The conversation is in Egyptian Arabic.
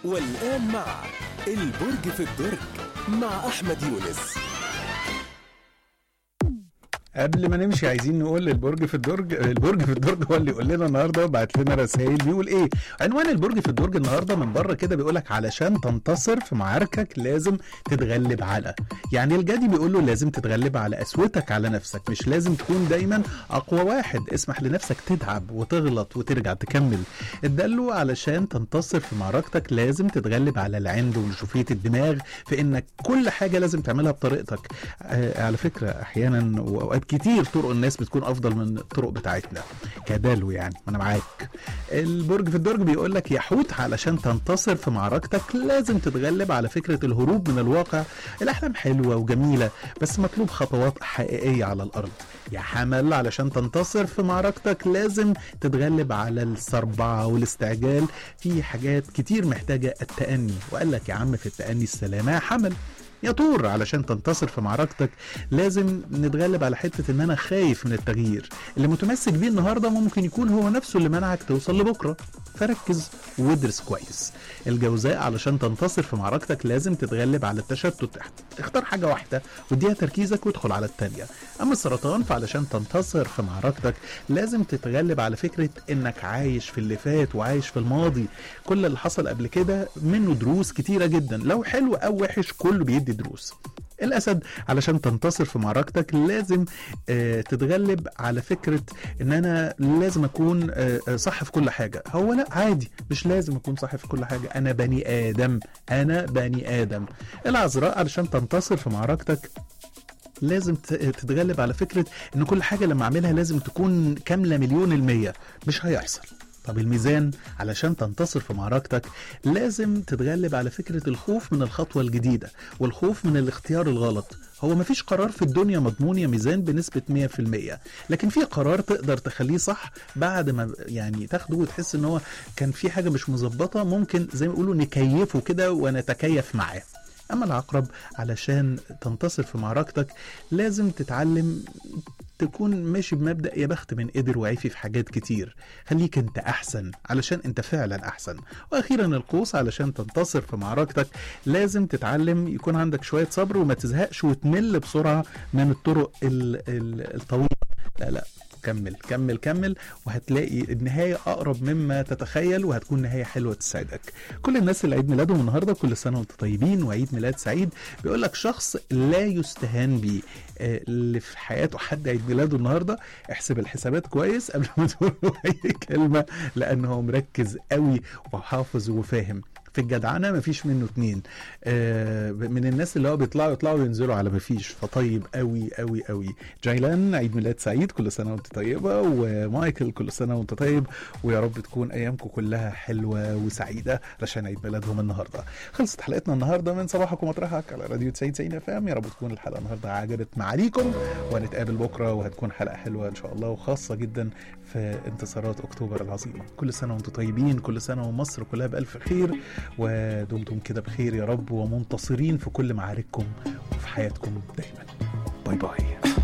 والآن مع البرج في الدرج مع أحمد يونس قبل ما نمشي عايزين نقول للبرج في الدرج البرج في الدرج هو اللي يقول لنا النهارده بعت لنا رسائل بيقول ايه عنوان البرج في الدرج النهارده من بره كده بيقول لك علشان تنتصر في معاركك لازم تتغلب على يعني الجدي بيقول له لازم تتغلب على قسوتك على نفسك مش لازم تكون دايما اقوى واحد اسمح لنفسك تتعب وتغلط وترجع تكمل اداله علشان تنتصر في معركتك لازم تتغلب على العند وشوفيه الدماغ في انك كل حاجه لازم تعملها بطريقتك آه على فكره احيانا واوقات كتير طرق الناس بتكون افضل من الطرق بتاعتنا كدالو يعني ما انا معاك البرج في الدرج بيقول لك يا حوت علشان تنتصر في معركتك لازم تتغلب على فكره الهروب من الواقع الاحلام حلوه وجميله بس مطلوب خطوات حقيقيه على الارض يا حمل علشان تنتصر في معركتك لازم تتغلب على الصربعه والاستعجال في حاجات كتير محتاجه التاني وقال لك يا عم في التاني السلامه يا حمل يا طور علشان تنتصر في معركتك لازم نتغلب على حته ان انا خايف من التغيير اللي متمسك بيه النهارده ممكن يكون هو نفسه اللي منعك توصل لبكره فركز وادرس كويس الجوزاء علشان تنتصر في معركتك لازم تتغلب على التشتت اختار حاجه واحده واديها تركيزك وادخل على التانيه اما السرطان فعلشان تنتصر في معركتك لازم تتغلب على فكره انك عايش في اللي فات وعايش في الماضي كل اللي حصل قبل كده منه دروس كتيره جدا لو حلو او وحش كله بيدي دروس الاسد علشان تنتصر في معركتك لازم آه تتغلب على فكره ان انا لازم اكون آه صح في كل حاجه هو لا عادي مش لازم اكون صح في كل حاجه انا بني ادم انا بني ادم العذراء علشان تنتصر في معركتك لازم تتغلب على فكرة ان كل حاجة لما اعملها لازم تكون كاملة مليون المية مش هيحصل طب الميزان علشان تنتصر في معركتك لازم تتغلب على فكرة الخوف من الخطوة الجديدة والخوف من الاختيار الغلط هو مفيش قرار في الدنيا مضمون يا ميزان بنسبة 100% لكن في قرار تقدر تخليه صح بعد ما يعني تاخده وتحس ان هو كان في حاجة مش مظبطة ممكن زي ما يقولوا نكيفه كده ونتكيف معاه اما العقرب علشان تنتصر في معركتك لازم تتعلم تكون ماشي بمبدا يا بخت من قدر وعيفي في حاجات كتير خليك انت احسن علشان انت فعلا احسن واخيرا القوس علشان تنتصر في معركتك لازم تتعلم يكون عندك شويه صبر وما تزهقش وتمل بسرعه من الطرق ال ال الطويله لا لا كمل كمل كمل وهتلاقي النهاية أقرب مما تتخيل وهتكون نهاية حلوة تسعدك كل الناس اللي عيد ميلادهم النهاردة كل سنة وانتم طيبين وعيد ميلاد سعيد بيقول لك شخص لا يستهان بيه اللي في حياته حد عيد ميلاده النهاردة احسب الحسابات كويس قبل ما تقول له أي كلمة لأنه هو مركز قوي وحافظ وفاهم في الجدعنه مفيش منه اتنين آه من الناس اللي هو بيطلعوا يطلعوا وينزلوا على مفيش فطيب قوي قوي قوي جايلان عيد ميلاد سعيد كل سنه وانت طيبه ومايكل كل سنه وانت طيب ويا رب تكون ايامكم كلها حلوه وسعيده علشان عيد ميلادهم النهارده خلصت حلقتنا النهارده من صباحك ومطرحك على راديو 90 90 اف ام يا رب تكون الحلقه النهارده عجبت معاليكم وهنتقابل بكره وهتكون حلقه حلوه ان شاء الله وخاصه جدا في انتصارات اكتوبر العظيمه كل سنه وانتم طيبين كل سنه ومصر كلها بالف خير ودمتم كده بخير يا رب ومنتصرين في كل معارككم وفي حياتكم دايما باي باي